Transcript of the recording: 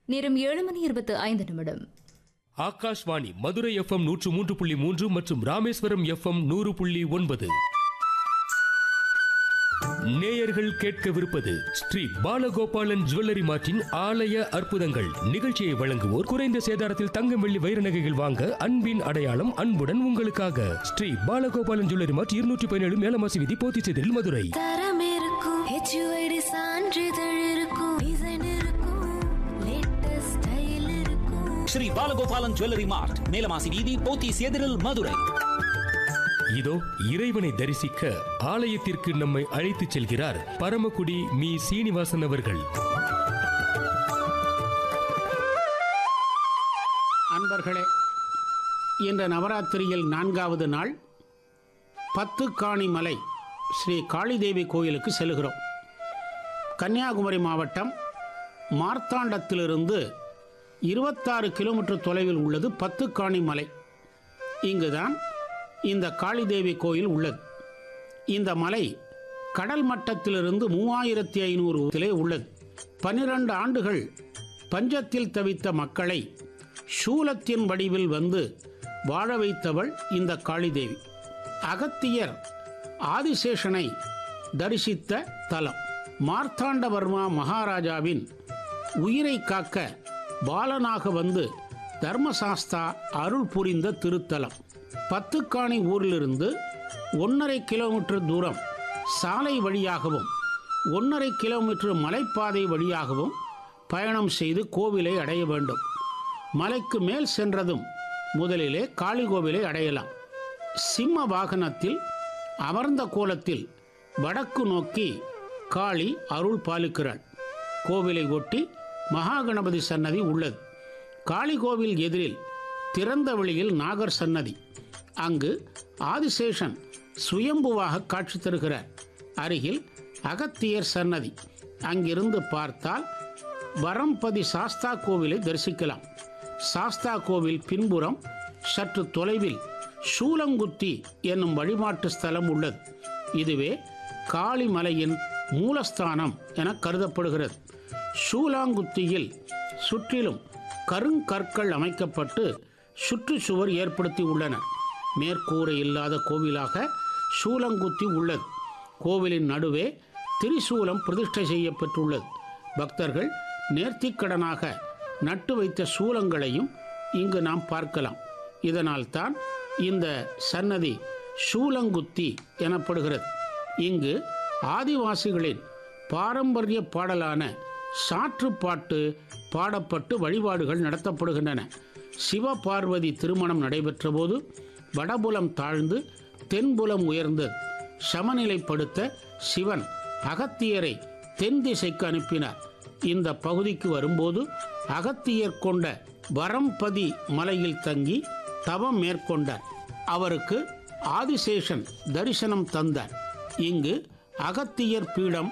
நேரம் ஏழு மணி இருபத்து ஐந்து நிமிடம் ஆகாஷ்வாணி மதுரை எஃப்எம் நூற்று மூன்று புள்ளி மூன்று மற்றும் ராமேஸ்வரம் எஃப்எம் நூறு புள்ளி ஒன்பது நேயர்கள் கேட்கவிருப்பது ஸ்ரீ பாலகோபாலன் ஜுவல்லரி மார்ட்டின் ஆலய அற்புதங்கள் நிகழ்ச்சியை வழங்குவோர் குறைந்த சேதாரத்தில் தங்கம் வெள்ளி வைர நகைகள் வாங்க அன்பின் அடையாளம் அன்புடன் உங்களுக்காக ஸ்ரீ பாலகோபாலன் ஜுவல்லரி மார்ட் இருநூற்றி பதினேழு மேலமாசி விதி போத்திச்செதில் மதுரை தரம் இருக்கும் ஹெச்யூஐடி சான்றிதழ் இருக்கும் டிசைன் இருக்கும் லேட்டஸ்ட் ஸ்டைல் இருக்கும் ஸ்ரீ பாலகோபாலன் ஜுவல்லரி மார்ட் மேலமாசி வீதி போத்தீஸ் எதிரில் மதுரை இதோ இறைவனை தரிசிக்க ஆலயத்திற்கு நம்மை அழைத்துச் செல்கிறார் பரமக்குடி மீ சீனிவாசன் அவர்கள் அன்பர்களே இன்று நவராத்திரியில் நான்காவது நாள் பத்து காணி மலை ஸ்ரீ காளிதேவி கோயிலுக்கு செல்கிறோம் கன்னியாகுமரி மாவட்டம் மார்த்தாண்டத்திலிருந்து இருபத்தாறு கிலோமீட்டர் தொலைவில் உள்ளது பத்து காணி மலை இங்குதான் இந்த காளிதேவி கோயில் உள்ளது இந்த மலை கடல் மட்டத்திலிருந்து மூவாயிரத்தி ஐநூறு உள்ளது பன்னிரண்டு ஆண்டுகள் பஞ்சத்தில் தவித்த மக்களை சூலத்தின் வடிவில் வந்து வாழ வைத்தவள் இந்த காளிதேவி அகத்தியர் ஆதிசேஷனை தரிசித்த தலம் மார்த்தாண்டவர்மா மகாராஜாவின் உயிரை காக்க பாலனாக வந்து தர்மசாஸ்தா அருள் புரிந்த திருத்தலம் பத்துக்காணி ஊரிலிருந்து ஒன்றரை கிலோமீட்டர் தூரம் சாலை வழியாகவும் ஒன்றரை கிலோமீட்டர் மலைப்பாதை வழியாகவும் பயணம் செய்து கோவிலை அடைய வேண்டும் மலைக்கு மேல் சென்றதும் முதலிலே காளி கோவிலை அடையலாம் சிம்ம வாகனத்தில் அமர்ந்த கோலத்தில் வடக்கு நோக்கி காளி அருள் பாலிக்கிறாள் கோவிலை ஒட்டி மகாகணபதி சன்னதி உள்ளது காளி கோவில் எதிரில் திறந்த வெளியில் நாகர் சன்னதி அங்கு ஆதிசேஷன் சுயம்புவாக காட்சி தருகிறார் அருகில் அகத்தியர் சன்னதி அங்கிருந்து பார்த்தால் வரம்பதி சாஸ்தா கோவிலை தரிசிக்கலாம் சாஸ்தா கோவில் பின்புறம் சற்று தொலைவில் சூலங்குத்தி என்னும் வழிபாட்டு ஸ்தலம் உள்ளது இதுவே காளிமலையின் மூலஸ்தானம் என கருதப்படுகிறது சூலாங்குத்தியில் சுற்றிலும் கருங்கற்கள் அமைக்கப்பட்டு சுற்றுச்சுவர் ஏற்படுத்தி உள்ளனர் மேற்கூரை இல்லாத கோவிலாக சூலங்குத்தி உள்ளது கோவிலின் நடுவே திரிசூலம் பிரதிஷ்டை செய்யப்பட்டுள்ளது பக்தர்கள் நேர்த்திக்கடனாக நட்டு வைத்த சூலங்களையும் இங்கு நாம் பார்க்கலாம் இதனால்தான் இந்த சன்னதி சூலங்குத்தி எனப்படுகிறது இங்கு ஆதிவாசிகளின் பாரம்பரிய பாடலான சாற்றுப்பாட்டு பாடப்பட்டு வழிபாடுகள் நடத்தப்படுகின்றன சிவபார்வதி திருமணம் நடைபெற்றபோது வடபுலம் தாழ்ந்து தென்புலம் உயர்ந்தது சமநிலைப்படுத்த சிவன் அகத்தியரை தென் திசைக்கு அனுப்பினார் இந்த பகுதிக்கு வரும்போது அகத்தியர் கொண்ட வரம்பதி மலையில் தங்கி தவம் மேற்கொண்டார் அவருக்கு ஆதிசேஷன் தரிசனம் தந்தார் இங்கு அகத்தியர் பீடம்